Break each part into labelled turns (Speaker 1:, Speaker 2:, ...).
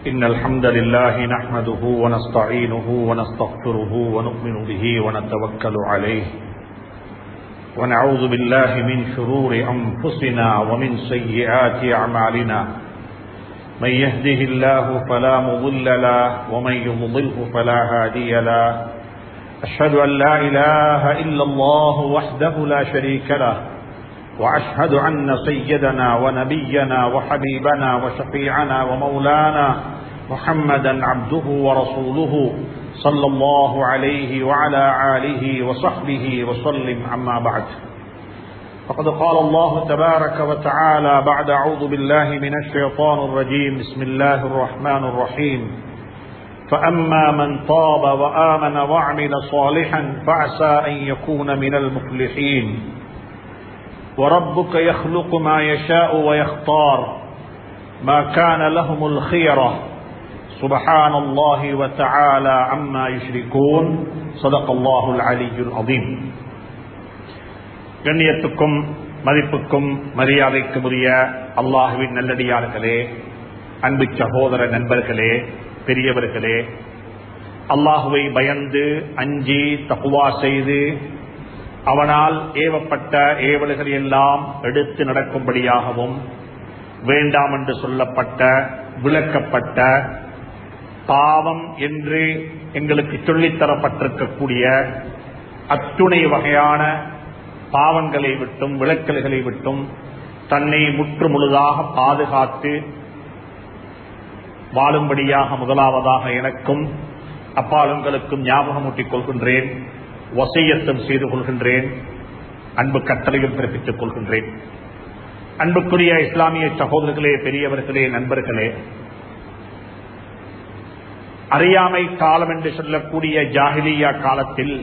Speaker 1: إن الحمد لله نحمده ونستعينه ونستغفره ونؤمن به ونتوكل عليه ونعوذ بالله من شرور أنفسنا ومن سيئات أعمالنا من يهده الله فلا مضل له ومن يضلله فلا هادي له أشهد أن لا إله إلا الله وحده لا شريك له وأشهد أن سيدنا ونبينا وحبيبنا وشفيعنا ومولانا محمدا عبده ورسوله صلى الله عليه وعلى آله وصحبه وسلم أما بعد فقد قال الله تبارك وتعالى بعد أعوذ بالله من الشيطان الرجيم بسم الله الرحمن الرحيم فأما من طاب وآمن وعمل صالحا فعسى أن يكون من المفلحين وربك يخلق ما يشاء ويختار ما كان لهم الخيرة سبحان الله وتعالى عما يشركون صدق الله العلي العظيم கண்ணியத்துக்கும் மதிப்புக்கும் மரியாதைக்கும் உரிய அல்லாஹுவின் நல்லடியார்களே அன்பு சகோதர நண்பர்களே பெரியவர்களே அல்லாஹுவை பயந்து அஞ்சி தகுவா செய்து அவனால் ஏவப்பட்ட ஏவல்கள் எல்லாம் எடுத்து நடக்கும்படியாகவும் வேண்டாம் என்று சொல்லப்பட்ட விளக்கப்பட்ட பாவம் என்று எங்களுக்கு சொல்லித்தரப்பட்டிருக்கக்கூடிய அத்துணை வகையான பாவங்களை விட்டும் விளக்கல்களை விட்டும் தன்னை முற்று முழுதாக பாதுகாத்து வாழும்படியாக முதலாவதாக எனக்கும் அப்பாலுங்களுக்கும் ஞாபகமூட்டிக் கொள்கின்றேன் வசையத்தம் செய்து கொள்கின்றேன் அன்பு கட்டளையும் பிறப்பித்துக் கொள்கின்றேன் அன்புக்குரிய இஸ்லாமிய சகோதரர்களே பெரியவர்களே நண்பர்களே அறியாமை காலம் என்று சொல்லக்கூடிய ஜாகிலியா காலத்தில்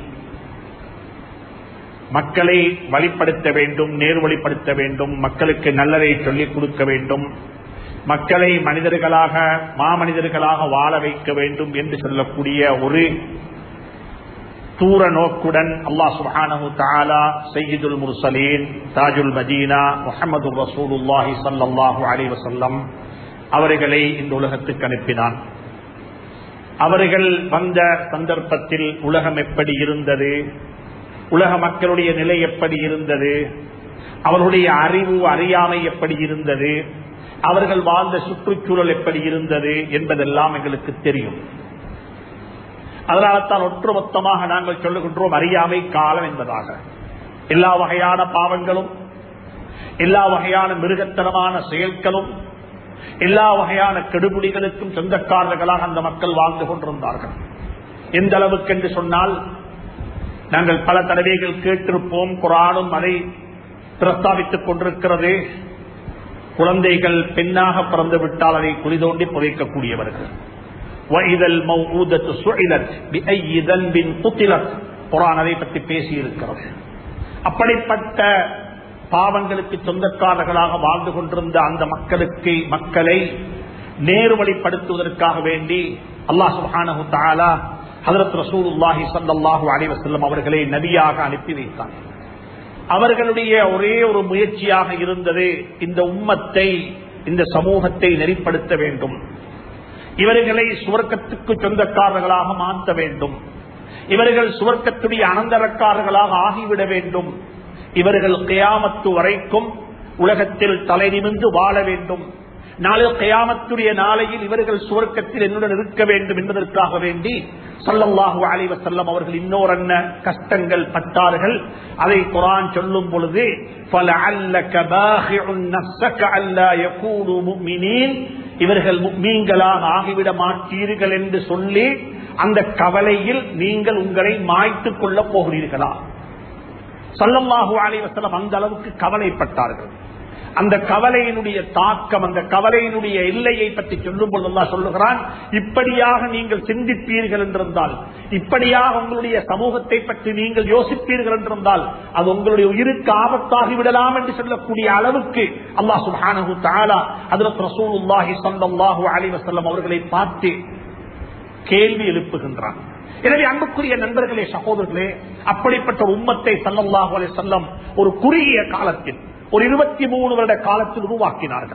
Speaker 1: மக்களை வழிப்படுத்த வேண்டும் நேர்வழிப்படுத்த வேண்டும் மக்களுக்கு நல்லதை சொல்லிக் கொடுக்க வேண்டும் மக்களை மனிதர்களாக மாமனிதர்களாக வாழ வைக்க வேண்டும் என்று சொல்லக்கூடிய ஒரு தூர நோக்குடன் அல்லா சுஹானு தாலா சையீதுல் முர்சலீன் தாஜுல் மதீனா முகமது ரசூலுல்லாஹி சல்லாஹூ அலி வசல்லம் அவர்களை இந்த உலகத்துக்கு அனுப்பினான் அவர்கள் வந்த சந்தர்ப்பத்தில் உலகம் எப்படி இருந்தது உலக மக்களுடைய நிலை எப்படி இருந்தது அவர்களுடைய அறிவு அறியாமை எப்படி இருந்தது அவர்கள் வாழ்ந்த சுற்றுச்சூழல் எப்படி இருந்தது என்பதெல்லாம் எங்களுக்கு தெரியும் அதனால தான் ஒட்டுமொத்தமாக நாங்கள் சொல்லுகின்றோம் அறியாமை காலம் என்பதாக எல்லா வகையான பாவங்களும் எல்லா வகையான மிருகத்தனமான செயல்களும் எல்லா வகையான கெடுபிடிகளுக்கும் சொந்தக்காரர்களாக அந்த மக்கள் வாழ்ந்து கொண்டிருந்தார்கள் எந்த அளவுக்கு என்று சொன்னால் நாங்கள் பல தடவைகள் கேட்டிருப்போம் குரானும் அதை பிரஸ்தாபித்துக் கொண்டிருக்கிறது குழந்தைகள் பெண்ணாக பிறந்து விட்டால் அதை குளிதோண்டி புதைக்கக்கூடியவர்கள் அதை பற்றி பேசி இருக்கிறது அப்படிப்பட்ட பாவங்களுக்கு சொந்தக்காரர்களாக வாழ்ந்து கொண்டிருந்த அந்த மக்களுக்கு மக்களை நேர்வழிப்படுத்துவதற்காக வேண்டி அல்லாஹ் சுஹானு தாலா ஹதரத் ரசூலுல்லாஹி சல்லாஹூ அலிவசல்லம் அவர்களை நபியாக அனுப்பி வைத்தார் அவர்களுடைய ஒரே ஒரு முயற்சியாக இருந்தது இந்த உம்மத்தை இந்த சமூகத்தை நெறிப்படுத்த வேண்டும் இவர்களை சுவர்க்கத்துக்கு சொந்தக்காரர்களாக மாற்ற வேண்டும் இவர்கள் சுவர்க்கத்துடைய அனந்தரக்காரர்களாக ஆகிவிட வேண்டும் இவர்கள் கயாமத்து வரைக்கும் உலகத்தில் தலை நிமிந்து வாழ வேண்டும் நாளை கயாமத்துடைய நாளையில் இவர்கள் சுவர்க்கத்தில் என்னுடன் இருக்க வேண்டும் என்பதற்காக வேண்டி சல்லல்லாஹு அலைவ செல்லம் அவர்கள் இன்னொரு என்ன கஷ்டங்கள் பட்டார்கள் அதை குரான் சொல்லும் பொழுது இவர்கள் மீன்களாக ஆகிவிட மாட்டீர்கள் என்று சொல்லி அந்த கவலையில் நீங்கள் உங்களை மாய்த்துக் கொள்ளப் போகிறீர்களா சல்லல்லாஹு அலைவசலம் அந்த அளவுக்கு கவலைப்பட்டார்கள் அந்த கவலையினுடைய தாக்கம் அந்த கவலையினுடைய எல்லையை பற்றி சொல்லும் பொழுதுதான் சொல்லுகிறான் இப்படியாக நீங்கள் சிந்திப்பீர்கள் என்றிருந்தால் இப்படியாக உங்களுடைய சமூகத்தை பற்றி நீங்கள் யோசிப்பீர்கள் என்றிருந்தால் அது உங்களுடைய உயிருக்கு ஆபத்தாகி விடலாம் என்று சொல்லக்கூடிய அளவுக்கு அல்லாஹ் சுஹானு தாலா அதில் ரசூலுல்லாஹி சல்லாஹூ அலிவசல்லம் அவர்களை பார்த்து கேள்வி எழுப்புகின்றான் எனவே அன்புக்குரிய நண்பர்களே சகோதரர்களே அப்படிப்பட்ட உம்மத்தை சல்லல்லாஹு அலைஹி வஸல்லம் ஒரு குறுகிய காலத்தில் ஒரு இருபத்தி மூணு வருட காலத்தில் உருவாக்கினார்கள்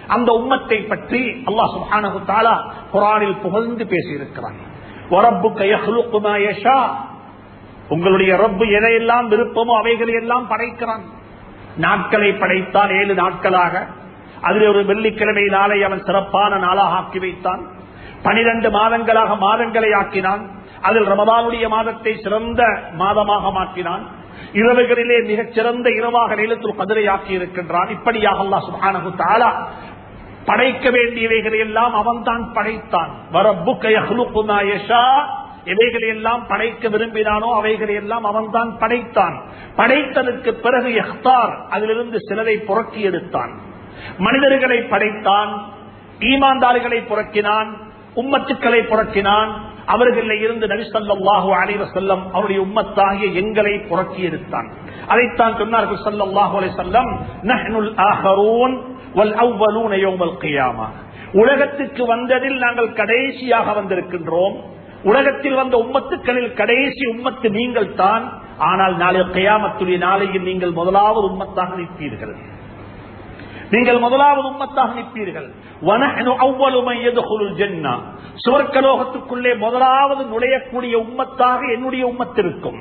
Speaker 1: அந்த உம்மத்தை பற்றி அல்லாஹ் சுப்ஹானஹு தஆலா குர்ஆனில் புகழ்ந்து பேசியிருக்கிறான் வரப்புக்க யஹ்லுகு மா யஷா உங்களுடைய ரப்பு எதையெல்லாம் விருப்பமோ அவைகளை எல்லாம் படைக்கிறான் நாட்களை படைத்தான் ஏழு நாட்களாக அதில் ஒரு வெள்ளிக்கிழமை நாளை அவன் சிறப்பான நாளாக ஆக்கி வைத்தான் பனிரெண்டு மாதங்களாக மாதங்களை ஆக்கினான் அதில் ரமதானுடைய மாதத்தை சிறந்த மாதமாக மாற்றினான் இரவுகளிலே மிகச் சிறந்த இரவாக நீளத்தில் கதிரை ஆக்கி இருக்கின்றான் இப்படியாக அல்லாஹ் சுப்ஹானஹு தஆலா படைக்க வேண்டியவைகளை எல்லாம் அவன் தான் படைத்தான் வரப்புக்க யஹ்லுகு மா யஷா எவைகளை எல்லாம் படைக்க விரும்பினானோ அவைகளை எல்லாம் அவன் தான் படைத்தான் படைத்ததற்கு பிறகு எஹ்தார் அதிலிருந்து சிலரை புறக்கி எடுத்தான் மனிதர்களை படைத்தான் ஈமான்தார்களை புறக்கினான் உம்மத்துக்களை புறக்கினான் அவர்களில் இருந்து நபிசல்லாஹு அலைவ செல்லம் அவருடைய உம்மத்தாகிய எங்களை புறக்கி எடுத்தான் அதைத்தான் சொன்னார்கள் சல்லாஹு அலை செல்லம் நஹ்னுல் ஆஹரூன் வல் அவ்வலூன யௌமல் கியாமா உலகத்துக்கு வந்ததில் நாங்கள் கடைசியாக வந்திருக்கின்றோம் உலகத்தில் வந்த உம்மத்துக்களில் கடைசி உம்மத்து நீங்கள் தான் ஆனால் நாளை கயாமத்துடைய நாளையில் நீங்கள் முதலாவது உம்மத்தாக நிற்பீர்கள் நீங்கள் முதலாவது உம்மத்தாக நிற்பீர்கள் வனஹ்னு அவ்வலு மன் யதுகுலுல் ஜன்னah சுவர்க்கலோகத்துக்குள்ளே முதலாவது நுழையக்கூடிய உம்மத்தாக என்னுடைய உம்மத்திருக்கும்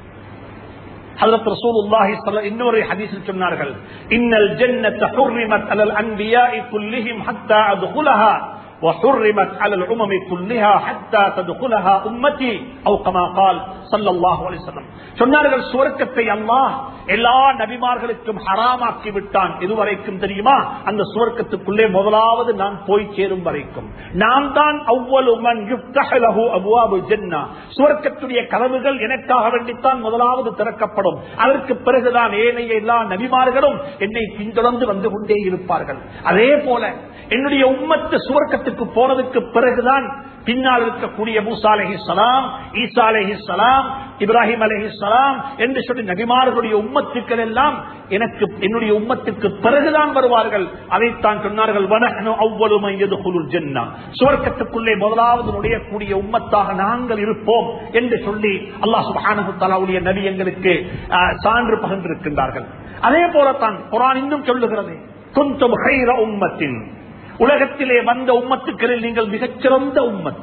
Speaker 1: ஹஜரத் ரசூலுல்லாஹி ஸல்லல்லாஹு இன்னொரு ஹதீஸில் சொன்னார்கள் இன்னல் ஜன்னத ஹுர்ரிமத் அலல் அன்பியாஇ குல்லிஹிம் ஹத்தா அத்குலஹா وحرمت على الامم كلها حتى تدخلها امتي او كما قال صلى الله عليه وسلم சொன்னார்கள் சுவர்க்கத்தை அல்லாஹ் எல்லா நபிமார்களுக்கும் ஹராமாக்கி விட்டான் இதுவரைக்கும் தெரியுமா அந்த சுவர்க்கத்துக்குள்ளே முதலாவது நான் போய் சேரும் வரைக்கும் நான் தான் அவ்வளவுமன் அபுவாபு ஜென்னா சுவர்க்கத்துடைய கதவுகள் எனக்காக வேண்டித்தான் முதலாவது திறக்கப்படும் அதற்கு பிறகுதான் ஏனைய எல்லா நபிமார்களும் என்னை பின்தொடர்ந்து வந்து கொண்டே இருப்பார்கள் அதே போல என்னுடைய உம்மத்து சுவர்க்கத்துக்கு போனதுக்கு பிறகுதான் பின்னால் இருக்கக்கூடிய மூசா அலஹி சலாம் ஈசா அலஹி சலாம் இப்ராஹிம் அலஹி சலாம் என்று சொல்லி நபிமார்களுடைய உம்மத்துக்கள் எல்லாம் எனக்கு என்னுடைய உம்மத்துக்கு பிறகுதான் வருவார்கள் அதைத்தான் சொன்னார்கள் வனஹனு அவ்வளவு எதுகுலுல் ஜன்னா சுவர்க்கத்துக்குள்ளே முதலாவது நுழையக்கூடிய உம்மத்தாக நாங்கள் இருப்போம் என்று சொல்லி அல்லாஹ் சுப்ஹானஹு தஆலாவுடைய நபி எங்களுக்கு ஆஹ், சான்று பகிர்ந்திருக்கின்றார்கள் அதே போலத்தான் குர்ஆன் இன்னும் சொல்லுகிறது குந்தும் ஹைர உம்மத்தின் உலகத்திலே வந்த உம்மத்துக்களில் நீங்கள் மிகச்சிறந்த உம்மத்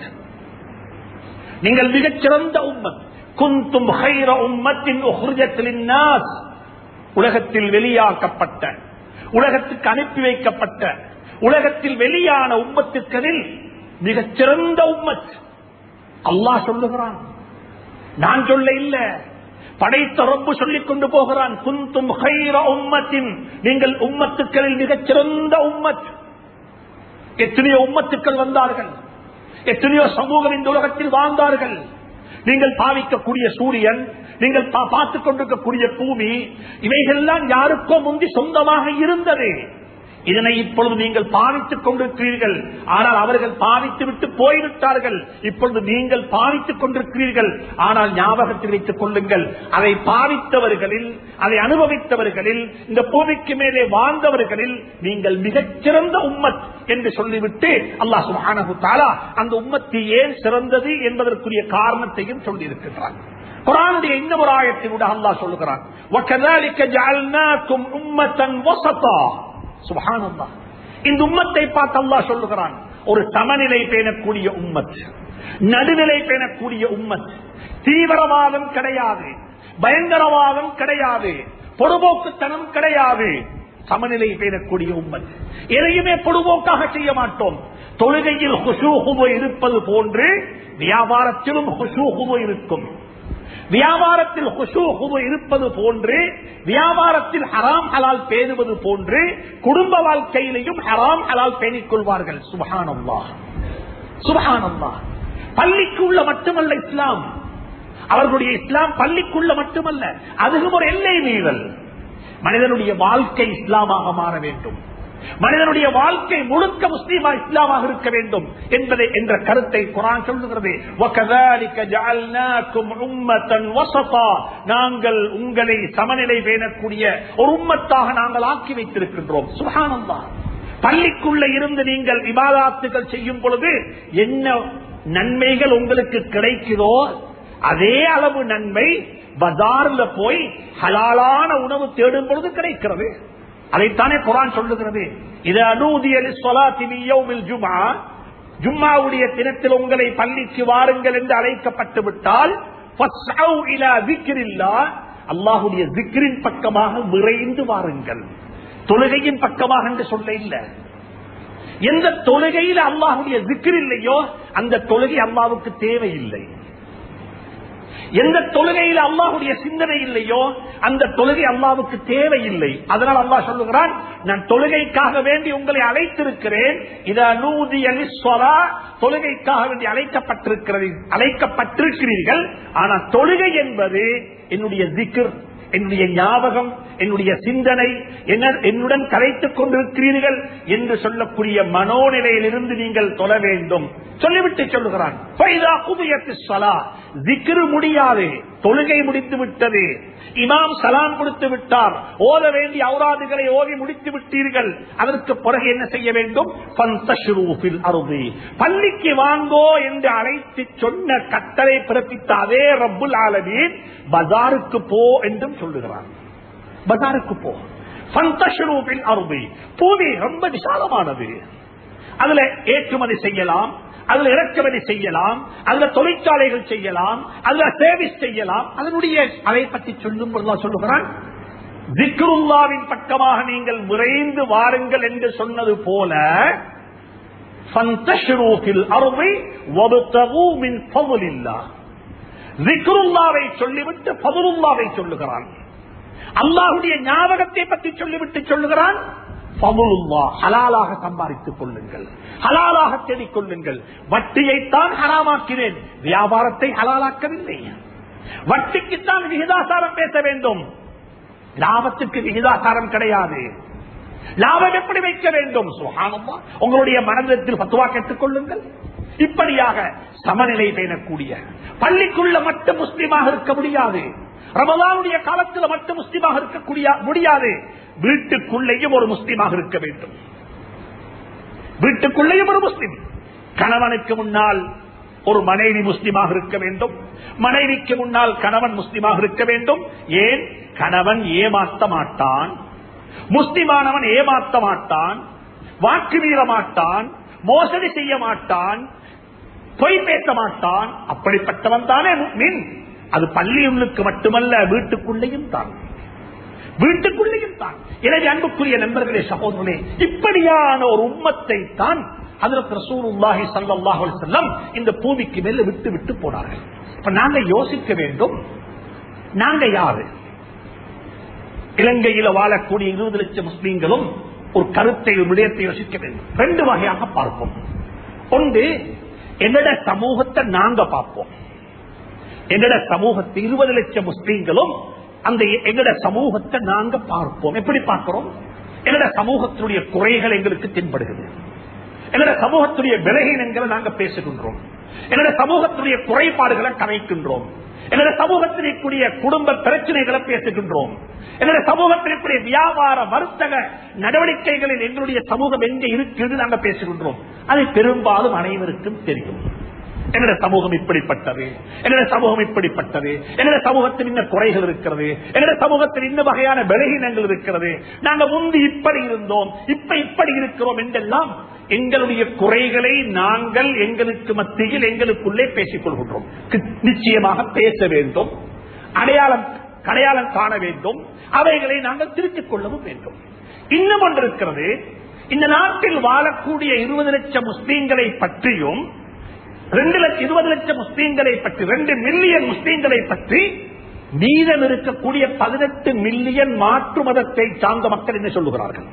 Speaker 1: நீங்கள் மிகச்சிறந்த உம்மத் குந்தும் ஹைர உம்மத்தின் உஹ்ரிஜத்தில் நாஸ் உலகத்தில் வெளியாக்கப்பட்ட உலகத்துக்கு அனுப்பி வைக்கப்பட்ட உலகத்தில் வெளியான உம்மத்துக்களில் மிகச்சிறந்த உம்மத் அல்லாஹ் சொல்லுகிறான் நான் சொல்ல இல்ல படைத்த ரப்பு சொல்லிக் கொண்டு போகிறான் குந்தும் ஹைர உம்மத்தின் நீங்கள் உம்மத்துக்களில் மிகச்சிறந்த உம்மத் எத்தனையோ உம்மத்துக்கள் வந்தார்கள் எத்தனையோ சமூகம் இந்த உலகத்தில் வாழ்ந்தார்கள் நீங்கள் பாவிக்கக்கூடிய சூரியன் நீங்கள் பா- பார்த்துக் கொண்டிருக்கக்கூடிய பூமி இவைகள்லாம் யாருக்கோ முந்தி சொந்தமாக இருந்தது இதனை இப்பொழுது நீங்கள் பாவித்துக் கொண்டிருக்கிறீர்கள் ஆனால் அவர்கள் பாவித்து விட்டு போய்விட்டார்கள் இப்பொழுது நீங்கள் பாவித்துக் கொண்டிருக்கிறீர்கள் ஆனால் ஞாபகத்தில் வைத்துக் கொள்ளுங்கள் அதை பாவித்தவர்களில் அதை அனுபவித்தவர்களில் இந்த பூமிக்கு மேலே வாழ்ந்தவர்களில் நீங்கள் மிகச்சிறந்த உம்மத் என்று சொல்லிவிட்டு அல்லாஹ் சுப்ஹானஹு தஆலா அந்த உம்மத்து ஏன் சிறந்தது என்பதற்குரிய காரணத்தையும் சொல்லியிருக்கிறார் குரானுடைய இந்த ஒரு ஆயத்தின் கூட அல்லாஹ் சொல்லுகிறான் وَكَذَلِكَ جَعَلْنَاكُمْ أُمَّةً وَسَطًا சுபஹானல்லாஹ் இந்த உம்மத்தை பார்த்து அல்லாஹ் சொல்லுகிறான் ஒரு சமநிலை பேணக்கூடிய உம்மத் நடுநிலை பேணக்கூடிய உம்மத் தீவிரவாதம் கிடையாது பயங்கரவாதம் கிடையாது பொதுபோக்குத்தனம் கிடையாது சமநிலை பேணக்கூடிய உம்மத் எதையுமே பொதுபோக்காக செய்ய மாட்டோம் தொழுகையில் ஹுசூஹுவோ இருப்பது போன்று வியாபாரத்திலும் ஹுசூஹுவோ இருக்கும் வியாபாரத்தில் ஹுசூஹுவோ இருப்பது போன்று வியாபாரத்தில் ஹராம் ஹலால் பேணுவது போன்று குடும்ப வாழ்க்கையிலையும் ஹராம் ஹலால் பேணிக் கொள்வார்கள் சுபஹானல்லாஹ் சுபஹானல்லாஹ் பள்ளிக்குள்ள மட்டுமல்ல இஸ்லாம் அவர்களுடைய இஸ்லாம் பள்ளிக்குள்ள மட்டுமல்ல அதுவும் ஒரு எல்லை மீறல் மனிதனுடைய வாழ்க்கை இஸ்லாமாக மாற வேண்டும் மனிதனுடைய வாழ்க்கை முழுக்க முஸ்லீமா இஸ்லாமாக இருக்க வேண்டும் என்பதை என்ற கருத்தை குரான் சொல்லுகிறது وَكَذَلِكَ جَعَلْنَاكُمْ أُمَّةً وَسَطًا நாங்கள் உங்களை சமநிலை பேணக்கூடிய ஒரு உம்மத்தாக நாங்கள் ஆக்கி வைத்திருக்கின்றோம் சுபஹானல்லாஹ் பள்ளிக்குள்ள இருந்து நீங்கள் விவாதாத்துகள் செய்யும் பொழுது என்ன நன்மைகள் உங்களுக்கு கிடைக்குதோ அதே அளவு நன்மை பஜார்ல போய் ஹலாலான உணவு தேடும் பொழுது கிடைக்கிறது அதைத்தானே குரான் சொல்லுகிறது இது அனூதியல் ஜுமா ஜும்மாவுடைய தினத்தில் உங்களை பள்ளிக்கு வாருங்கள் என்று அழைக்கப்பட்டு விட்டால் அல்லாஹுடைய திக்ரின் பக்கமாக விரைந்து வாருங்கள் தொழுகையின் பக்கமாக என்று சொல்ல இல்லை எந்த தொழுகையில் அல்லாஹுடைய திக்ர் இல்லையோ அந்த தொழுகை அல்லாவுக்கு தேவையில்லை எந்த தொழுகையில் அல்லாஹுடைய சிந்தனை இல்லையோ அந்த தொழுகை அல்லாவுக்கு தேவையில்லை அதனால் அல்லாஹ் சொல்லுகிறான் நான் தொழுகைக்காக வேண்டி உங்களை அழைத்திருக்கிறேன் தொழுகைக்காக வேண்டி அழைக்கப்பட்டிருக்கிறது அழைக்கப்பட்டிருக்கிறீர்கள் ஆனா தொழுகை என்பது என்னுடைய திக்ர் என்னுடைய ஞாபகம் என்னுடைய சிந்தனை என்னுடன் கலைத்துக் கொண்டிருக்கிறீர்கள் என்று சொல்லக்கூடிய மனோநிலையிலிருந்து நீங்கள் தொழ வேண்டும் சொல்லிவிட்டு சொல்லுகிறான் முடியாது தொழுகை முடித்து விட்டது இமாம் சலாம் கொடுத்து விட்டார் ஓத வேண்டிய அவுராதுகளை ஓதி முடித்து விட்டீர்கள் அதற்கு பிறகு என்ன செய்ய வேண்டும் அருதி பள்ளிக்கு வாங்கோ என்று அழைத்து சொன்ன கட்டளை பிறப்பித்த அதே ரப்புல் ஆலமீன் பஜாருக்கு போ என்றும் சொல்லுகிறான் பஜாருக்கு போ அருதி பூமி ரொம்ப விசாலமானது அதுல ஏற்றுமதி செய்யலாம் அதுல இறக்குமதி செய்யலாம் அதுல தொழிற்சாலைகள் செய்யலாம் அதுல சேவிஸ் செய்யலாம் அதனுடைய அதை பற்றி சொல்லும் பொழுது சொல்லுகிறான் திக்ருல்லாவின் பக்கமாக நீங்கள் விரைந்து வாருங்கள் என்று சொன்னது போல அருமை சொல்லிவிட்டு பதுருல்லாவை சொல்லுகிறான் அல்லாஹுடைய ஞாபகத்தை பற்றி சொல்லிவிட்டு சொல்லுகிறான் ஹலாலாக சம்பாதித்துக் கொள்ளுங்கள் ஹலாலாக தேடிக் கொள்ளுங்கள் வட்டியைத்தான் ஹராமாக்கினேன் வியாபாரத்தை ஹலாலாக்கவில்லை வட்டிக்குத்தான் விகிதாசாரம் பேச வேண்டும் லாபத்துக்கு விகிதாசாரம் கிடையாது லாபம் எப்படி வைக்க வேண்டும் சுகானமா உங்களுடைய மனதில் பத்துவா கேட்டுக் கொள்ளுங்கள் இப்படியாக சமநிலை பேணக்கூடிய பள்ளிக்குள்ள மட்டும் முஸ்லீமாக இருக்க முடியாது ரமதானுடைய காலத்தில் மட்டும் முஸ்லீமாக இருக்கக்கூடிய முடியாது வீட்டுக்குள்ளேயும் ஒரு முஸ்லீமாக இருக்க வேண்டும் வீட்டுக்குள்ளேயும் ஒரு முஸ்லீம் கணவனுக்கு முன்னால் ஒரு மனைவி முஸ்லீமாக இருக்க வேண்டும் மனைவிக்கு முன்னால் கணவன் முஸ்லீமாக இருக்க வேண்டும் ஏன் கணவன் ஏமாற்ற மாட்டான் முஸ்லிமானவன் ஏமாற்ற மாட்டான் வாக்கு மீற மாட்டான் மோசடி செய்ய மாட்டான் பொய் பேச மாட்டான் அப்படிப்பட்டவன் தானே மின் அது பள்ளியுள்ளுக்கு மட்டுமல்ல வீட்டுக்குள்ளேயும் தான் வீட்டுக்குள்ளேயும் தான் எனவே அன்புக்குரிய நண்பர்களே சகோதரர்களே இப்படியான ஒரு உம்மத்தை தான் ரசூலுல்லாஹி ஸல்லல்லாஹு அலைஹி வஸல்லம் இந்த பூமிக்கு மேல விட்டு விட்டு போனார்கள் இப்ப நாங்க யோசிக்க வேண்டும் நாங்க யாரு இலங்கையில வாழக்கூடிய இருபது லட்சம் முஸ்லீம்களும் ஒரு கருத்தை ஒரு விடயத்தை யோசிக்க வேண்டும் ரெண்டு வகையாக பார்ப்போம் ஒன்று என்னோட சமூகத்தை நாங்க பார்ப்போம் எங்கட சமூகத்தை இருபது லட்சம் முஸ்லீம்களும் அந்த எங்கட சமூகத்தை நாங்க பார்ப்போம் எப்படி பார்க்கிறோம் எங்கட சமூகத்தினுடைய குறைகள் எங்களுக்கு தென்படுகிறது எங்கட சமூகத்துடைய விலகினங்களை நாங்க பேசுகின்றோம் எங்கட சமூகத்துடைய குறைபாடுகளை கரைக்கின்றோம் எங்கட சமூகத்திற்குரிய குடும்ப பிரச்சனைகளை பேசுகின்றோம் எங்களுடைய சமூகத்திற்குரிய வியாபார வர்த்தக நடவடிக்கைகளில் எங்களுடைய சமூகம் எங்கே இருக்கிறது நாங்கள் பேசுகின்றோம் அது பெரும்பாலும் அனைவருக்கும் தெரியும் எங்களுடைய சமூகம் இப்படிப்பட்டது எங்களுடைய சமூகம் இப்படிப்பட்டது எங்களுடைய சமூகத்தில் இன்ன குறைகள் இருக்கிறது எங்களுடைய சமூகத்தில் இன்ன வகையான பலகீனங்கள் இருக்கிறது நாங்கள் முந்தி இப்படி இருந்தோம் இப்ப இப்படி இருக்கிறோம் என்றெல்லாம் எங்களுடைய குறைகளை நாங்கள் எங்களுக்கு மத்தியில் எங்களுக்குள்ளே பேசிக் கொள்கின்றோம் நிச்சயமாக பேச வேண்டும் அடையாளம் அடையாளம் காண வேண்டும் அவைகளை நாங்கள் திருத்திக் கொள்ளவும் வேண்டும் இன்னும் ஒன்று இருக்கிறது இந்த நாட்டில் வாழக்கூடிய இருபது லட்சம் முஸ்லீம்களை பற்றியும் ரெண்டு லட்சம் இருபது லட்சம் முஸ்லீம்களை பற்றி ரெண்டு மில்லியன் முஸ்லீம்களை பற்றி மீதம் இருக்கக்கூடிய பதினெட்டு மில்லியன் மாற்று மதத்தை சார்ந்த மக்கள் என்ன சொல்லுகிறார்கள்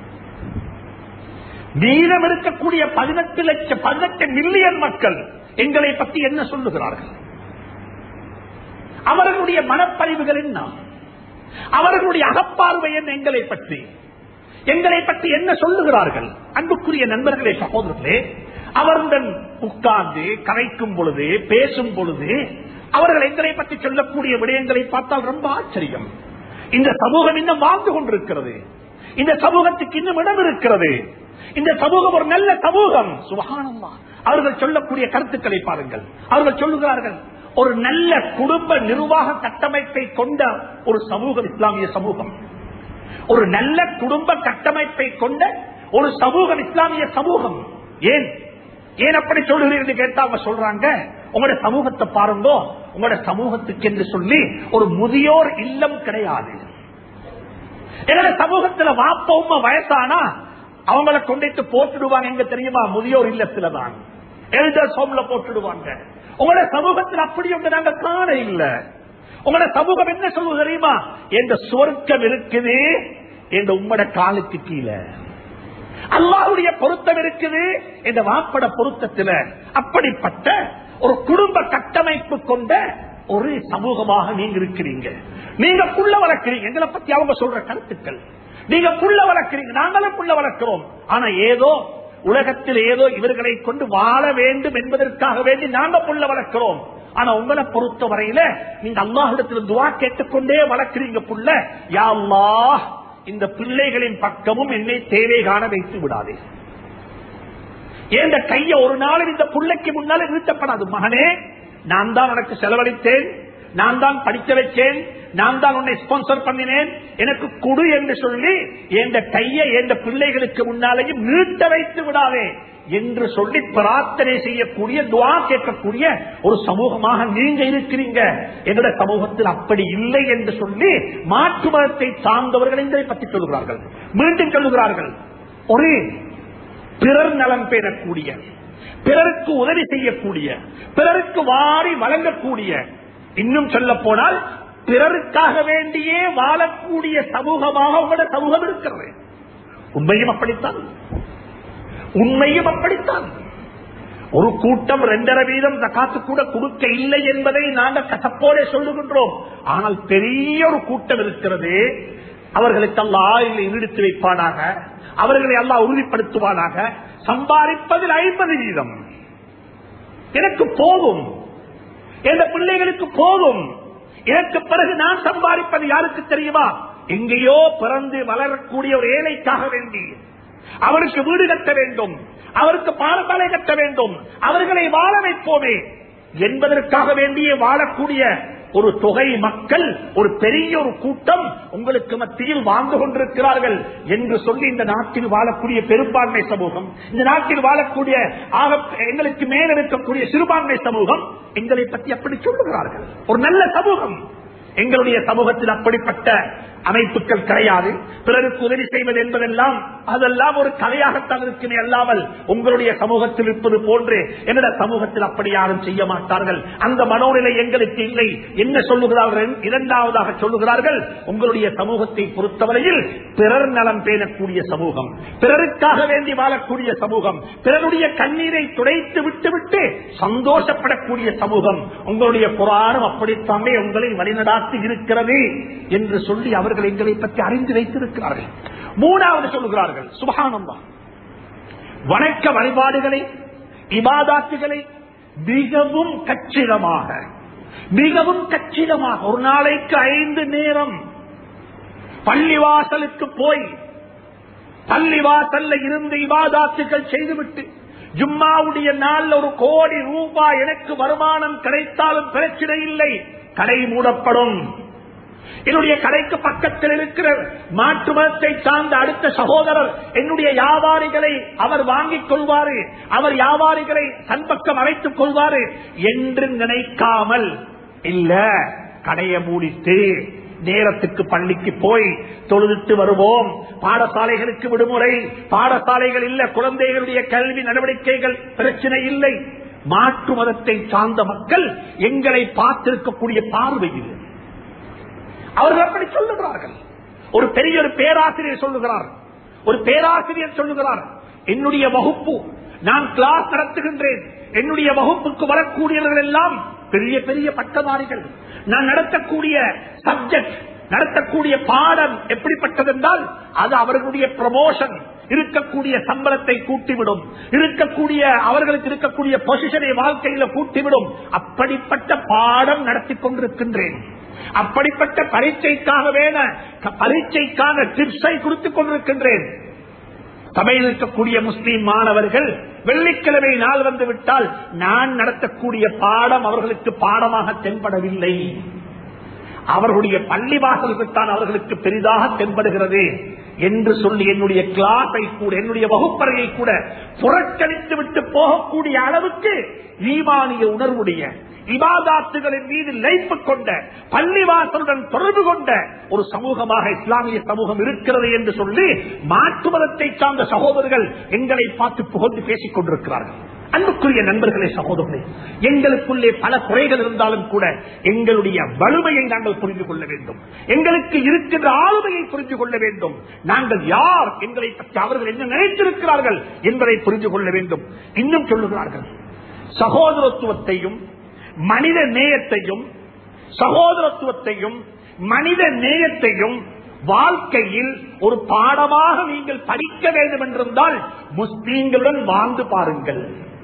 Speaker 1: மீதம் இருக்கக்கூடிய பதினெட்டு லட்சம் பதினெட்டு மில்லியன் மக்கள் எங்களை பற்றி என்ன சொல்லுகிறார்கள் அவர்களுடைய மனப்பதிவுகள் என்ன அவர்களுடைய அகப்பார்வை என்ன எங்களை பற்றி எங்களை பற்றி என்ன சொல்லுகிறார்கள் அன்புக்குரிய நண்பர்களே சகோதரர்களே அவருடன் உட்கார்ந்து கரைக்கும் பொழுது பேசும் பொழுது அவர்கள் எங்களை பற்றி சொல்லக்கூடிய விடயங்களை பார்த்தால் ரொம்ப ஆச்சரியம் இந்த சமூகம் இன்னும் வாழ்ந்து கொண்டிருக்கிறது இந்த சமூகத்துக்கு இன்னும் இடம் இருக்கிறது இந்த சமூகம் ஒரு நல்ல சமூகம் சுகானம்மா அவர்கள் சொல்லக்கூடிய கருத்துக்களை பாருங்கள் அவர்கள் சொல்லுகிறார்கள் ஒரு நல்ல குடும்ப நிர்வாக கட்டமைப்பை கொண்ட ஒரு சமூகம் இஸ்லாமிய சமூகம் ஒரு நல்ல குடும்ப கட்டமைப்பை கொண்ட ஒரு சமூகம் இஸ்லாமிய சமூகம் ஏன் ஏன் அப்படி சொல்லுகிறீர்கள் கேட்டா அவங்க சொல்றாங்க உங்களோட சமூகத்தை பாருங்க உங்களோட சமூகத்துக்கு என்று சொல்லி ஒரு முதியோர் இல்லம் கிடையாது என்னோட சமூகத்துல வாப்ப உமா வயசானா அவங்கள கொண்டுட்டு போட்டுடுவாங்க எங்க தெரியுமா முதியோர் இல்லத்துல தான் எல்டர்ஸ் ஹோம்ல போட்டுடுவாங்க உங்களோட சமூகத்தில் அப்படி ஒன்று நாங்க காண இல்ல உங்களோட சமூகம் என்ன சொல்லுவது தெரியுமா எந்த சொர்க்கம் இருக்குது என்ற உம்மட காலுக்கு கீழே அல்லாஹுடைய பொருத்தம் இருக்குது என்ற வாப்பட பொருத்தத்தில் அப்படிப்பட்ட ஒரு குடும்ப கட்டமைப்பு கொண்ட ஒரு சமூகமாக நீங்க இருக்கிறீங்க நீங்க புள்ள வளர்க்கிறீங்க எங்களை பத்தி அவங்க சொல்ற கருத்துக்கள் நீங்க புள்ள வளர்க்கிறீங்க நாங்களும் புள்ள வளர்க்கிறோம் ஆனா ஏதோ உலகத்தில் ஏதோ இவர்களை கொண்டு வாழ வேண்டும் என்பதற்காக வேண்டி நாங்க புள்ள வளர்க்கிறோம் ஆனா உங்களை பொறுத்த வரையில நீங்க அல்லாஹிடத்தில் துவா கேட்டுக்கொண்டே வளர்க்கிறீங்க புள்ள யா அல்லாஹ் இந்த பிள்ளைகளின் பக்கமும் என்னை தேவை காண வைத்து விடாதே ஏந்த கைய ஒரு நாள் இந்த பிள்ளைக்கு முன்னால நிறுத்தப்படாது மகனே நான் தான் உனக்கு செலவழித்தேன் நான் தான் படிக்க வச்சேன் நான் தான் உன்னை ஸ்பான்சர் பண்ணினேன் எனக்கு குடு என்று சொல்லி எந்த கையை எந்த பிள்ளைகளுக்கு முன்னாலேயும் நீட்ட வைத்து விடாதே என்று சொல்லி பிரார்த்தனை செய்யக்கூடிய துவா கேட்கக்கூடிய ஒரு சமூகமாக நீங்க இருக்கிறீங்க எங்களுடைய சமூகத்தில் அப்படி இல்லை என்று சொல்லி மாற்று மதத்தை சார்ந்தவர்கள் இதை பற்றி சொல்லுகிறார்கள் மீண்டும் சொல்லுகிறார்கள் ஒரு பிறர் நலம் பெறக்கூடிய பிறருக்கு உதவி செய்யக்கூடிய பிறருக்கு வாரி வழங்கக்கூடிய இன்னும் சொல்ல போனால் பிறருக்காக வேண்டியே வாழக்கூடிய சமூகமாக உங்களோட சமூகம் இருக்கிறது உண்மையும் அப்படித்தான் உண்மையும் அப்படித்தான் ஒரு கூட்டம் இரண்டரை வீதம் காத்து கூட கொடுக்க இல்லை என்பதை நாங்கள் கசப்போட சொல்லுகின்றோம் ஆனால் பெரிய ஒரு கூட்டம் இருக்கிறது அவர்களுக்கு அல்லா ஈடுத்து வைப்பானாக அவர்களை எல்லாம் உறுதிப்படுத்துவானாக சம்பாதிப்பதில் ஐம்பது வீதம் எனக்கு போகும் எந்த பிள்ளைகளுக்கு போகும் எனக்கு பிறகு நான் சம்பாதிப்பது யாருக்கு தெரியுமா எங்கேயோ பிறந்து வளரக்கூடிய ஒரு ஏழைக்காக வேண்டி அவருக்கு வீடு கட்ட வேண்டும் அவருக்கு பாடசாலை கட்ட வேண்டும் அவர்களை வாழ வைப்போமே என்பதற்காக வேண்டியே வாழக்கூடிய ஒரு தொகை மக்கள் ஒரு பெரிய ஒரு கூட்டம் உங்களுக்கு மத்தியில் வாழ்ந்து கொண்டிருக்கிறார்கள் என்று சொல்லி இந்த நாட்டில் வாழக்கூடிய பெரும்பான்மை சமூகம் இந்த நாட்டில் வாழக்கூடிய எங்களுக்கு மேல் இருக்கக்கூடிய சிறுபான்மை சமூகம் எங்களை பற்றி அப்படி சொல்லுகிறார்கள் ஒரு நல்ல சமூகம் எங்களுடைய சமூகத்தில் அப்படிப்பட்ட அமைப்புகள் கிடையாது பிறருக்கு உதவி செய்வது என்பதெல்லாம் அதெல்லாம் ஒரு கலையாகத்தான் இருக்குமே அல்லாமல் உங்களுடைய சமூகத்தில் இருப்பது போன்று என்னோட சமூகத்தில் அப்படி யாரும் செய்ய மாட்டார்கள் அந்த மனோநிலை எங்களுக்கு இல்லை என்ன சொல்லுகிறார்கள் இரண்டாவதாக சொல்லுகிறார்கள் உங்களுடைய சமூகத்தை பொறுத்தவரையில் பிறர் நலம் பேணக்கூடிய சமூகம் பிறருக்காக வேண்டி வாழக்கூடிய சமூகம் பிறருடைய கண்ணீரை துடைத்து விட்டுவிட்டு சந்தோஷப்படக்கூடிய சமூகம் உங்களுடைய புராணம் அப்படித்தாமே உங்களை வழிநடாத்தி இருக்கிறது என்று சொல்லி அவர்கள் எங்களை பற்றி அறிந்து வைத்திருக்கிறார்கள் மூணாவது சொல்லுகிறார்கள் சுபகானந்தா வணக்க வழிபாடுகளை இபாதாத்துகளை மிகவும் கச்சிதமாக மிகவும் கச்சிதமாக ஒரு நாளைக்கு ஐந்து நேரம் பள்ளிவாசலுக்கு போய் பள்ளிவாசல்ல இருந்து இபாதாத்துகள் செய்துவிட்டு ஜும்மாவுடைய நாள் ஒரு கோடி ரூபாய் எனக்கு வருமானம் கிடைத்தாலும் பிரச்சனை இல்லை கடை மூடப்படும் என்னுடைய கடைக்கு பக்கத்தில் இருக்கிற மாற்று மதத்தை சார்ந்த அடுத்த சகோதரர் என்னுடைய வியாபாரிகளை அவர் வாங்கிக் கொள்வாரு அவர் வியாபாரிகளை தன் பக்கம் அழைத்துக் கொள்வாரு என்று நினைக்காமல் இல்ல கடையை மூடித்து நேரத்துக்கு பள்ளிக்கு போய் தொழுதுட்டு வருவோம் பாடசாலைகளுக்கு விடுமுறை பாடசாலைகள் இல்ல குழந்தைகளுடைய கல்வி நடவடிக்கைகள் பிரச்சனை இல்லை மாற்று மதத்தை சார்ந்த மக்கள் எங்களை பார்த்திருக்கக்கூடிய பார்வை இது அவர்கள் அப்படி சொல்லுகிறார்கள் ஒரு பெரிய ஒரு பேராசிரியர் சொல்லுகிறார் ஒரு பேராசிரியர் சொல்லுகிறார் என்னுடைய வகுப்பு நான் கிளாஸ் நடத்துகின்றேன் என்னுடைய வகுப்புக்கு வரக்கூடியவர்கள் எல்லாம் பெரிய பெரிய பட்டதாரிகள் நான் நடத்தக்கூடிய சப்ஜெக்ட் நடத்தக்கூடிய பாடம் எப்படிப்பட்டது என்றால் அது அவர்களுடைய ப்ரமோஷன் இருக்கக்கூடிய சம்பளத்தை கூட்டிவிடும் இருக்கக்கூடிய அவர்களுக்கு இருக்கக்கூடிய பொசிஷனை வாழ்க்கையில கூட்டிவிடும் அப்படிப்பட்ட பாடம் நடத்தி கொண்டிருக்கின்றேன் அப்படிப்பட்ட பரீட்சைக்காக வேண பரீட்சைக்கான டிப்ஸை கொடுத்துக் கொண்டிருக்கின்றேன் சபையில் இருக்கக்கூடிய முஸ்லீம் மாணவர்கள் வெள்ளிக்கிழமை நாள் வந்து விட்டால் நான் நடத்தக்கூடிய பாடம் அவர்களுக்கு பாடமாக தென்படவில்லை அவர்களுடைய பள்ளிவாசல்கள் தான் அவர்களுக்கு பெரிதாக தென்படுகிறது என்று சொல்லி என்னுடைய கிளாஸை கூட என்னுடைய வகுப்பறையை கூட புறக்கணித்து விட்டு போகக்கூடிய அளவுக்கு ஈமானிய உணர்வுடைய இபாதாத்துகளின் மீது லைப்பு கொண்ட பள்ளிவாசலுடன் தொடர்பு கொண்ட ஒரு சமூகமாக இஸ்லாமிய சமூகம் இருக்கிறது என்று சொல்லி மாற்று மதத்தை சார்ந்த சகோதரர்கள் எங்களை பார்த்து புகழ்ந்து பேசிக் கொண்டிருக்கிறார்கள் அன்புக்குரிய நண்பர்களே சகோதரர்களே எங்களுக்குள்ளே பல குறைகள் இருந்தாலும் கூட எங்களுடைய வலிமையை நாங்கள் புரிந்து கொள்ள வேண்டும் எங்களுக்கு இருக்கின்ற ஆளுமையை புரிந்து கொள்ள வேண்டும் நாங்கள் யார் எங்களை பற்றி அவர்கள் என்ன நினைத்திருக்கிறார்கள் என்பதை புரிந்து கொள்ள வேண்டும் இன்னும் சொல்லுகிறார்கள் சகோதரத்துவத்தையும் மனித நேயத்தையும் சகோதரத்துவத்தையும் மனித நேயத்தையும் வாழ்க்கையில் ஒரு பாடமாக நீங்கள் படிக்க வேண்டும் என்றிருந்தால் முஸ்லீம்களுடன் வாழ்ந்து பாருங்கள்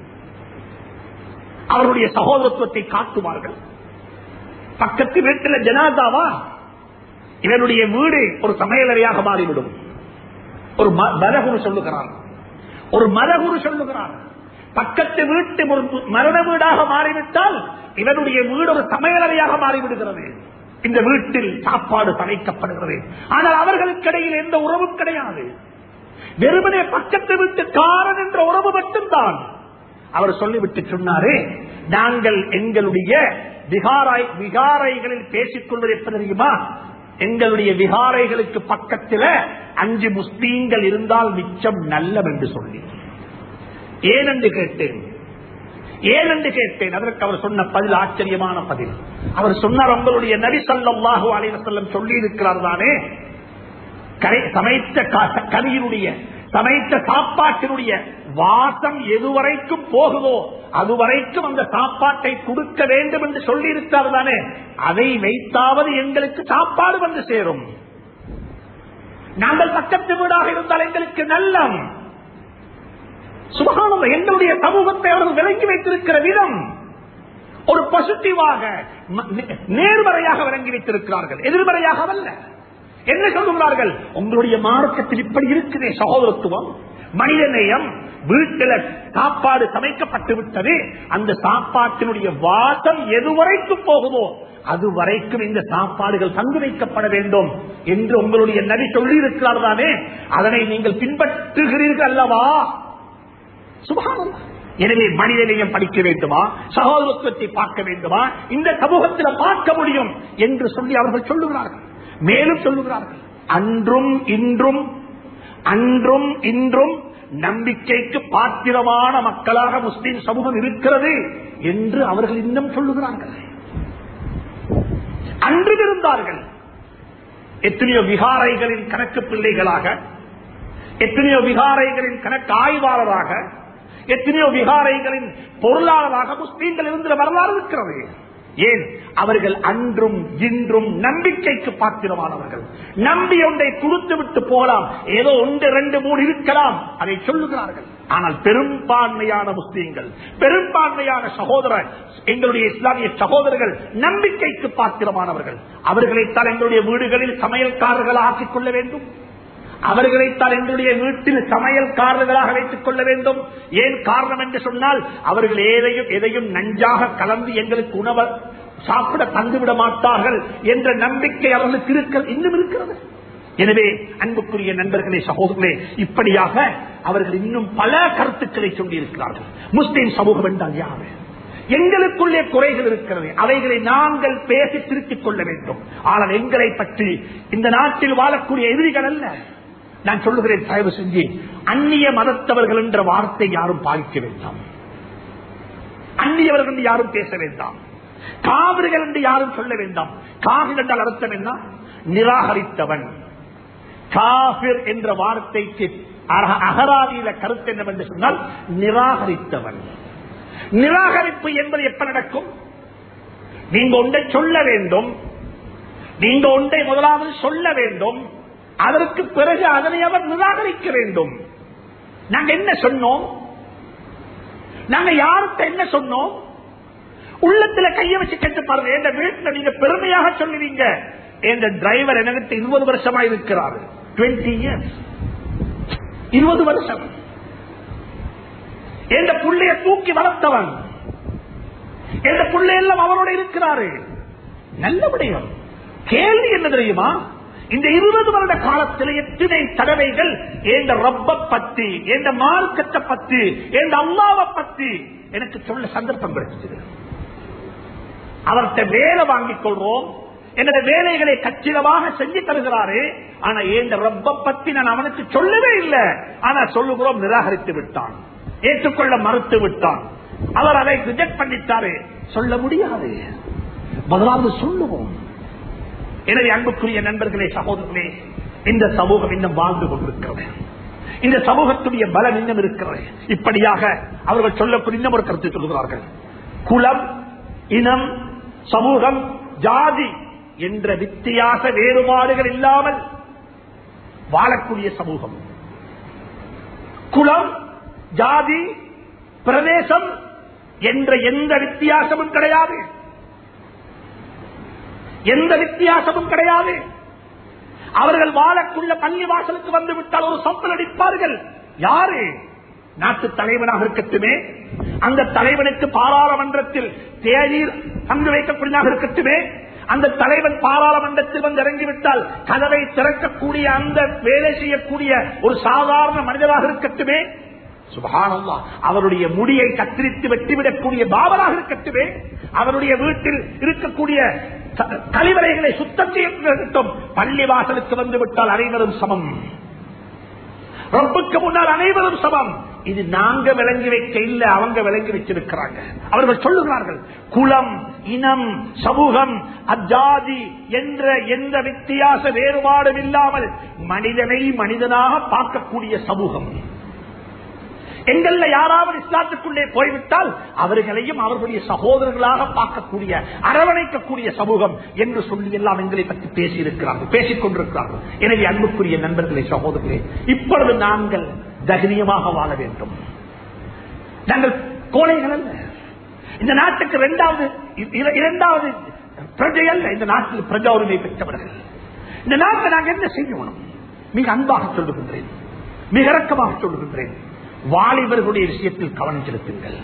Speaker 1: அவருடைய சகோதரத்துவத்தை காட்டுவார்கள் பக்கத்து வீட்டில் ஜனாதாவா இவருடைய வீடு ஒரு சமையலறையாக மாறிவிடும் ஒரு ம- மரகுரு சொல்லுகிறார் ஒரு மரகுரு சொல்லுகிறார் பக்கத்து வீட்டு ஒரு மரண வீடாக மாறிவிட்டால் இவருடைய வீடு ஒரு சமையலறையாக மாறிவிடுகிறது இந்த வீட்டில் சாப்பாடு சமைக்கப்படுகிறது ஆனால் அவர்களுக்கு இடையில் எந்த உறவும் கிடையாது வெறுமனே பக்கத்து வீட்டுக்காரன் என்ற உறவு மட்டும்தான் அவர் சொல்லிவிட்டு சொன்னாரு நாங்கள் எங்களுடைய விகாராய் விகாரைகளில் பேசிக் கொள்வது எப்படி தெரியுமா எங்களுடைய விகாரைகளுக்கு பக்கத்தில் அஞ்சு முஸ்லீம்கள் இருந்தால் மிச்சம் நல்லம் என்று சொல்லி ஏனென்று கேட்டேன் ஏனென்று கேட்டேன் அதற்கு அவர் சொன்ன பதில் ஆச்சரியமான பதில் அவர் சொன்னார் உங்களுடைய நபி ஸல்லல்லாஹு அலைஹி வஸல்லம் சொல்லி இருக்கிறார் தானே கரை- சமைத்த க- கறியினுடைய சமைத்த சாப்பாட்டினுடைய வாசம் எதுவரைக்கும் போகுதோ அதுவரைக்கும் அந்த சாப்பாட்டை கொடுக்க வேண்டும் என்று சொல்லி இருக்கிறார் தானே அதை வைத்தாவது எங்களுக்கு சாப்பாடு வந்து சேரும் நாங்கள் பக்கத்து வீடாக இருந்தால் எங்களுக்கு நல்லம் சுபகானம் எங்களுடைய சமூகத்தை அவர்கள் விளங்கி வைத்திருக்கிற விதம் ஒரு பாசிட்டிவாக ம- நே- நேர்மறையாக விளங்கி வைத்திருக்கிறார்கள் எதிர்மறையாக அல்ல என்ன சொல்லுகிறார்கள் உங்களுடைய மார்க்கத்தில் இப்படி இருக்குதே சகோதரத்துவம் மனிதநேயம் வீட்டில் சாப்பாடு சமைக்கப்பட்டு விட்டது அந்த சாப்பாட்டினுடைய வாசம் எதுவரைக்கும் போகுதோ அது வரைக்கும் இந்த சாப்பாடுகள் தங்கு வைக்கப்பட வேண்டும் என்று உங்களுடைய நபி சொல்லி இருக்கிறார் தானே அதனை நீங்கள் பின்பற்றுகிறீர்கள் அல்லவா சுபஹானல்லாஹ். எனவே மனிதனையும் படிக்க வேண்டுமா சகோதரத்துவத்தை பார்க்க வேண்டுமா இந்த சமூகத்தில் பார்க்க முடியும் என்று சொல்லி அவர்கள் சொல்லுகிறார்கள் மேலும் சொல்லுகிறார்கள் அன்றும் இன்றும் அன்றும் இன்றும் நம்பிக்கைக்கு பாத்திரமான மக்களாக முஸ்லிம் சமூகம் இருக்கிறது என்று அவர்கள் இன்னும் சொல்லுகிறார்கள் அன்றும் இருந்தார்கள் எத்தனையோ விகாரைகளின் கணக்கு பிள்ளைகளாக எத்தனையோ விகாரைகளின் கணக்கு ஆய்வாளராக எத்தனையோ விகாரைகளின் பொருளாளராக முஸ்லீம்கள் இருந்த வரலாறு இருக்கிறது ஏன் அவர்கள் அன்றும் இன்றும் நம்பிக்கைக்கு பாத்திரமானவர்கள் நம்பி ஒன்றை கொடுத்து விட்டு போகலாம் ஏதோ ஒன்று ரெண்டு மூணு இருக்கலாம் அதை சொல்லுகிறார்கள் ஆனால் பெரும்பான்மையான முஸ்லீம்கள் பெரும்பான்மையான சகோதரர் எங்களுடைய இஸ்லாமிய சகோதரர்கள் நம்பிக்கைக்கு பாத்திரமானவர்கள் அவர்களைத்தான் எங்களுடைய வீடுகளில் சமையல்காரர்கள் ஆக்கிக் கொள்ள வேண்டும் அவர்களைத்தான் எங்களுடைய வீட்டில் சமையல்காரர்களாக வைத்துக் கொள்ள வேண்டும் ஏன் காரணம் என்று சொன்னால் அவர்கள் எதையும் எதையும் நஞ்சாக கலந்து எங்களுக்கு உணவு சாப்பிட தந்துவிட மாட்டார்கள் என்ற நம்பிக்கை அவர்களுக்கு இருக்க இன்னும் இருக்கிறது எனவே அன்புக்குரிய நண்பர்களே சகோதரர்களே இப்படியாக அவர்கள் இன்னும் பல கருத்துக்களை சொல்லியிருக்கிறார்கள் முஸ்லிம் சமூகம் என்றால் யாரு எங்களுக்குள்ளே குறைகள் இருக்கிறது அவைகளை நாங்கள் பேசி திருத்திக் கொள்ள வேண்டும் ஆனால் எங்களை பற்றி இந்த நாட்டில் வாழக்கூடிய எதிரிகள் அல்ல நான் சொல்லுகிறேன் தயவு செஞ்சு அந்நிய மதத்தவர்கள் என்ற வார்த்தை யாரும் பாதிக்க வேண்டாம் அந்நியவர்கள் என்று யாரும் பேச வேண்டாம் காவிரிகள் என்று யாரும் சொல்ல வேண்டாம் காவிர் என்றால் அர்த்தம் என்ன நிராகரித்தவன் காபிர் என்ற வார்த்தைக்கு அக- அகராதியில கருத்து என்னவென்று சொன்னால் நிராகரித்தவன் நிராகரிப்பு என்பது எப்ப நடக்கும் நீங்க ஒன்றை சொல்ல வேண்டும் நீங்க ஒன்றை முதலாவது சொல்ல வேண்டும் அதற்கு பிறகு அதனை அவர் நிராகரிக்க வேண்டும் நாங்க என்ன சொன்னோம் நாங்க யார்கிட்ட என்ன சொன்னோம் உள்ளத்துல கைய வச்சு கேட்டு பாருங்க எந்த வீட்டுல நீங்க பெருமையாக சொல்லுவீங்க எந்த டிரைவர் எனக்கு இருபது வருஷமா இருக்கிறாரு டுவெண்ட்டி இயர்ஸ் இருபது வருஷம் எந்த புள்ளைய தூக்கி வளர்த்தவன் எந்த புள்ளை எல்லாம் அவரோட இருக்கிறாரு நல்ல விடயம் கேள்வி என்ன தெரியுமா இந்த இருபது வருட காலத்தில் எத்தனை தடவைகள் எந்த ரப்ப பத்தி எந்த மார்க்கத்தை பத்தி எந்த அல்லாவை பத்தி எனக்கு சொல்ல சந்தர்ப்பம் கிடைச்சது அவர்கிட்ட வேலை வாங்கிக் கொள்றோம் என்னோட வேலைகளை கச்சிதமாக செஞ்சு தருகிறாரு ஆனா ஏந்த ரப்ப பத்தி நான் அவனுக்கு சொல்லவே இல்லை ஆனா சொல்லுகிறோம் நிராகரித்து விட்டான் ஏற்றுக்கொள்ள மறுத்து விட்டான் அவர் அதை ரிஜெக்ட் பண்ணிட்டாரு சொல்ல முடியாது முதலாவது சொல்லுவோம் எனவே அன்புக்குரிய நண்பர்களே சகோதரர்களே இந்த சமூகம் இன்னும் வாழ்ந்து கொண்டிருக்கிறது இந்த சமூகத்துடைய பலம் இன்னும் இருக்கிறது இப்படியாக அவர்கள் சொல்லக்கூடிய இன்னும் ஒரு கருத்தை சொல்கிறார்கள் குலம் இனம் சமூகம் ஜாதி என்ற வித்தியாச வேறுபாடுகள் இல்லாமல் வாழக்கூடிய சமூகம் குலம் ஜாதி பிரதேசம் என்ற எந்த வித்தியாசமும் கிடையாது எந்த வித்தியாசமும் கிடையாது அவர்கள் வாழக்குள்ள பள்ளி வாசலுக்கு வந்து விட்டால் ஒரு சம்பல் அடிப்பார்கள் யாரு நாட்டு தலைவனாக இருக்கட்டுமே அந்த தலைவனுக்கு பாராளுமன்றத்தில் தேநீர் பங்கு வைக்கக்கூடியதாக இருக்கட்டுமே அந்த தலைவன் பாராளுமன்றத்தில் வந்து இறங்கிவிட்டால் கதவை திறக்கக்கூடிய அந்த வேலை செய்யக்கூடிய ஒரு சாதாரண மனிதராக இருக்கட்டுமே சுபகானல்லா அவருடைய முடியை கத்திரித்து வெட்டிவிடக்கூடிய பாபராக இருக்கட்டுமே அவருடைய வீட்டில் இருக்கக்கூடிய க- கழிவறைகளை சுத்தம் செய்யட்டும் பள்ளி வாசலுக்கு வந்து விட்டால் அனைவரும் சமம் ரப்புக்கு முன்னால் அனைவரும் சமம் இது நாங்க விளங்கி வைக்க இல்ல அவங்க விளங்கி வச்சிருக்கிறாங்க அவர்கள் சொல்லுகிறார்கள் குலம் இனம் சமூகம் அஜாதி என்ற எந்த வித்தியாச வேறுபாடும் இல்லாமல் மனிதனை மனிதனாக பார்க்கக்கூடிய சமூகம் எங்கள்ல யாராவது இஸ்லாத்துக்குள்ளே போய்விட்டால் அவர்களையும் அவர்களுடைய சகோதரர்களாக பார்க்கக்கூடிய அரவணைக்கக்கூடிய சமூகம் என்று சொல்லி எல்லாம் எங்களை பற்றி பேசியிருக்கிறார்கள் பேசிக் கொண்டிருக்கிறார்கள் எனவே அன்புக்குரிய நண்பர்களே சகோதரர்களே இப்பொழுது நாங்கள் தைரியமாக வாழ வேண்டும் நாங்கள் கோழைகள் அல்ல இந்த நாட்டுக்கு இரண்டாவது இர- இரண்டாவது பிரஜை அல்ல இந்த நாட்டில் பிரஜா உரிமை பெற்றவர்கள் இந்த நாட்டை நாங்கள் என்ன செய்யணும் மிக அன்பாக சொல்லுகின்றேன் மிக இறக்கமாக சொல்லுகின்றேன் வாலிபர்களுடைய விஷயத்தில் கவனம் செலுத்துங்கள்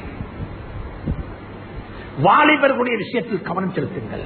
Speaker 1: வாலிபர்களுடைய விஷயத்தில் கவனம் செலுத்துங்கள்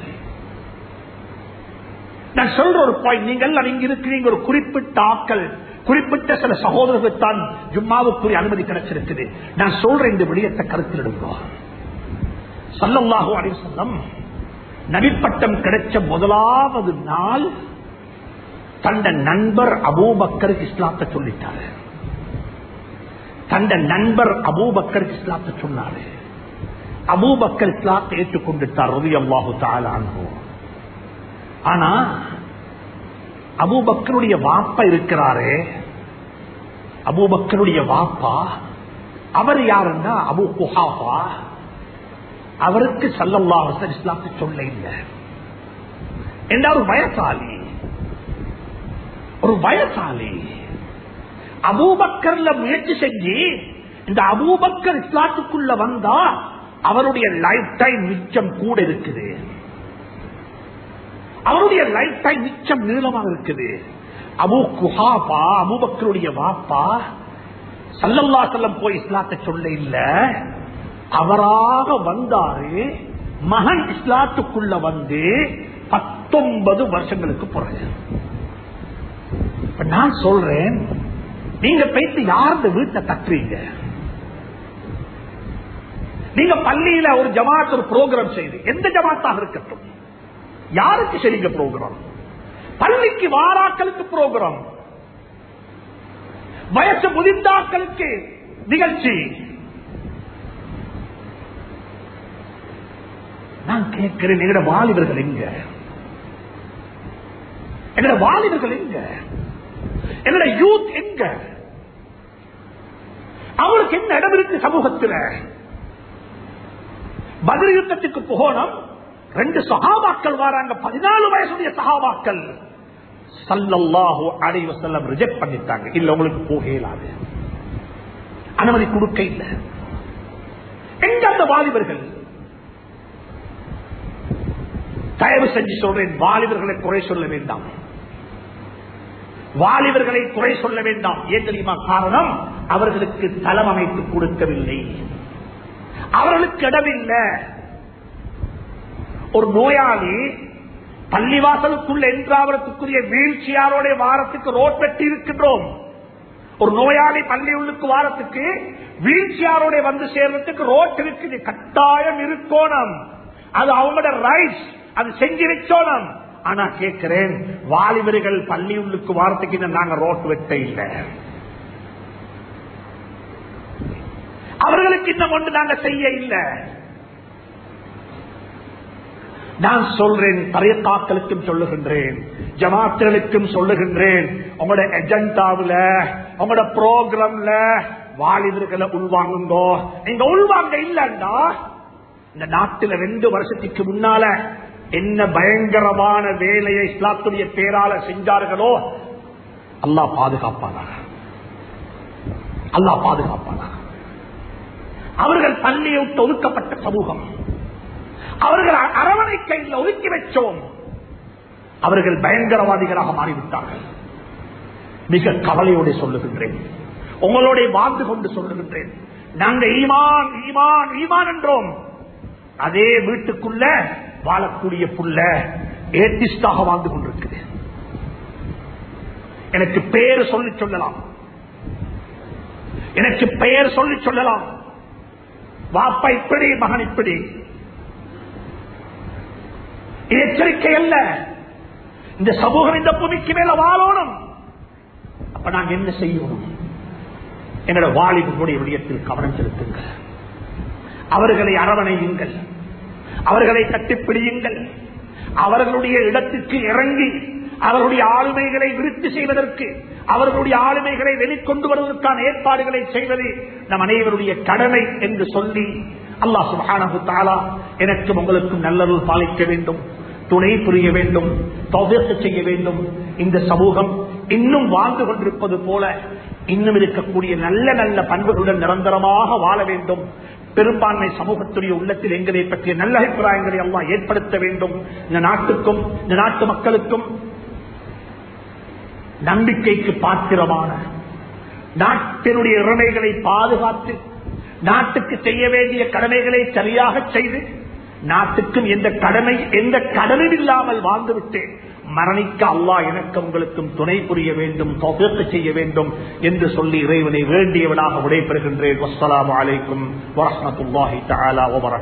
Speaker 1: நான் சொல்ற ஒரு பாயிண்ட் நீங்கள் எல்லாம் இங்க இருக்கிறீங்க ஒரு குறிப்பிட்ட ஆக்கள் குறிப்பிட்ட சில சகோதரர்கள் தான் ஜும்மாவுக்குரிய அனுமதி கிடைச்சிருக்குது நான் சொல்ற இந்த விடயத்தை கருத்தில் எடுப்போம் சல்லல்லாஹு அலைஹி வஸல்லம் நபிப்பட்டம் கிடைச்ச முதலாவது நாள் தந்த நண்பர் அபூபக்கருக்கு இஸ்லாத்தை சொல்லிட்டாரு தந்த நண்பர் அபூபக்கருக்கு இஸ்லாத்தை சொன்னாரு அபூபக்கர் இஸ்லாத்தை ஏற்றுக்கொண்டுட்டார் ரவி அல்லாஹு தாலானோ ஆனா அபூபக்கருடைய வாப்பா இருக்கிறாரே அபூபக்கருடைய வாப்பா அவர் யாருன்னா அபு குஹாஃபா அவருக்கு சல்லல்லாஹு இஸ்லாத்தை சொல்ல இல்லை என்ற ஒரு வயசாளி ஒரு வயசாளி அபூபக்கர்ல முயற்சி செஞ்சு இந்த அபூபக்கர் இஸ்லாத்துக்குள்ள வந்தா அவருடைய லைஃப் டைம் மிச்சம் கூட இருக்குது அவருடைய லைஃப் டைம் மிச்சம் நீளமாக இருக்குது அபு குஹாபா அபூபக்கருடைய வாப்பா சல்லல்லா செல்லம் போய் இஸ்லாத்தை சொல்ல இல்ல அவராக வந்தாரு மகன் இஸ்லாத்துக்குள்ள வந்து பத்தொன்பது வருஷங்களுக்கு பிறகு இப்ப நான் சொல்றேன் நீங்க போயிட்டு யார் இந்த வீட்டை தட்டுறீங்க நீங்க பள்ளியில ஒரு ஜமாத் ஒரு ப்ரோக்ராம் செய்து எந்த ஜமாத்தாக இருக்கட்டும் யாருக்கு சரிங்க ப்ரோக்ராம் பள்ளிக்கு வாராக்களுக்கு ப்ரோக்ராம் வயசு முதிர்ந்தாக்களுக்கு நிகழ்ச்சி நான் கேட்கிறேன் எங்கட வாலிபர்கள் எங்க எங்கட வாலிபர்கள் எங்க என்னோட யூத் எங்க அவங்களுக்கு என்ன இடம் இருக்கு சமூகத்தில் பதில் யுத்தத்துக்கு போகணும் ரெண்டு சகாபாக்கள் வராங்க பதினாலு வயசுடைய சகாபாக்கள் சல்லல்லாஹு அலைஹி வஸல்லம் ரிஜெக்ட் பண்ணிட்டாங்க இல்ல உங்களுக்கு போக இயலாது அனுமதி கொடுக்க இல்ல எங்க அந்த வாலிபர்கள் தயவு செஞ்சு சொல்றேன் வாலிபர்களை குறை சொல்ல வேண்டாம் வாலிபர்களை குறை சொல்ல வேண்டாம் ஏன் தெரியுமா காரணம் அவர்களுக்கு தளம் அமைத்து கொடுக்கவில்லை அவர்களுக்கு இடமில்லை ஒரு நோயாளி பள்ளிவாசலுக்குள்ள என்றாவதுக்குரிய வீழ்ச்சியாரோட வாரத்துக்கு ரோட் வெட்டி இருக்கின்றோம் ஒரு நோயாளி பள்ளியுள்ளுக்கு வாரத்துக்கு வீழ்ச்சியாரோட வந்து சேர்றதுக்கு ரோட் இருக்குது கட்டாயம் இருக்கோணும் அது அவங்களோட ரைட்ஸ் அது செஞ்சு வச்சோணும் ஆனா கேட்கிறேன் வாலிபர்கள் பள்ளியுள்ளுக்கு வாரத்துக்கு இன்னும் நாங்க ரோட் வெட்ட இல்லை அவர்களுக்கு இன்னும் ஒன்று நாங்க செய்ய இல்லை நான் சொல்றேன் தரையத்தாக்களுக்கும் சொல்லுகின்றேன் ஜமாத்துகளுக்கும் சொல்லுகின்றேன் உங்களோட எஜெண்டாவில் உங்களோட ப்ரோக்ராம்ல வாலிபர்களை உள்வாங்குங்கோ நீங்க உள்வாங்க இல்லண்டா இந்த நாட்டில் ரெண்டு வருஷத்துக்கு முன்னால என்ன பயங்கரமான வேலையை இஸ்லாத்துடைய பேரால செஞ்சார்களோ அல்லாஹ் பாதுகாப்பானாக அல்லாஹ் பாதுகாப்பானாக அவர்கள் பள்ளியை விட்டு ஒதுக்கப்பட்ட சமூகம் அவர்கள் அரவணை கையில் ஒதுக்கி வச்சோம் அவர்கள் பயங்கரவாதிகளாக மாறிவிட்டார்கள் மிக கவலையோடு சொல்லுகின்றேன் உங்களோட வாழ்ந்து கொண்டு சொல்லுகின்றேன் நாங்க ஈமான் ஈமான் ஈமான் என்றோம் அதே வீட்டுக்குள்ள வாழக்கூடிய புள்ள ஏத்திஸ்டாக வாழ்ந்து கொண்டிருக்குது எனக்கு பெயர் சொல்லி சொல்லலாம் எனக்கு பெயர் சொல்லி சொல்லலாம் வாப்பா இப்படி மகன் இப்படி இது எச்சரிக்கை அல்ல இந்த சமூகம் இந்த பூமிக்கு மேல வாழணும் அப்ப நாங்க என்ன செய்யணும் எங்களோட வாலிபர்களுடைய விடயத்தில் கவனம் செலுத்துங்கள் அவர்களை அரவணையுங்கள் அவர்களை கட்டிப்பிடியுங்கள் அவர்களுடைய இடத்துக்கு இறங்கி அவர்களுடைய ஆளுமைகளை விருத்தி செய்வதற்கு அவர்களுடைய ஆளுமைகளை வெளிக்கொண்டு வருவதற்கான ஏற்பாடுகளை செய்வது நம் அனைவருடைய கடமை என்று சொல்லி அல்லாஹ் சுபானு தாலா எனக்கும் உங்களுக்கும் நல்லருள் பாலிக்க வேண்டும் துணை புரிய வேண்டும் தௌபியத்து செய்ய வேண்டும் இந்த சமூகம் இன்னும் வாழ்ந்து கொண்டிருப்பது போல இன்னும் இருக்கக்கூடிய நல்ல நல்ல பண்புகளுடன் நிரந்தரமாக வாழ வேண்டும் பெரும்பான்மை சமூகத்துடைய உள்ளத்தில் எங்களை பற்றிய நல்ல அபிப்பிராயங்களை எல்லாம் ஏற்படுத்த வேண்டும் இந்த நாட்டுக்கும் இந்த நாட்டு மக்களுக்கும் நம்பிக்கைக்கு பாத்திரமான நாட்டினுடைய இறமைகளை பாதுகாத்து நாட்டுக்கு செய்ய வேண்டிய கடமைகளை சரியாக செய்து நாட்டுக்கும் எந்த கடமை எந்த கடனும் இல்லாமல் வாழ்ந்துவிட்டேன் மரணிக்க அல்லாஹ் எனக்கு உங்களுக்கும் துணை புரிய வேண்டும் தொகுத்து செய்ய வேண்டும் என்று சொல்லி இறைவனை வேண்டியவனாக விடைபெறுகின்றேன் வசலாம் அலைக்கும் வரமத்துல்லாஹி தஆலா வபரகாத்துஹு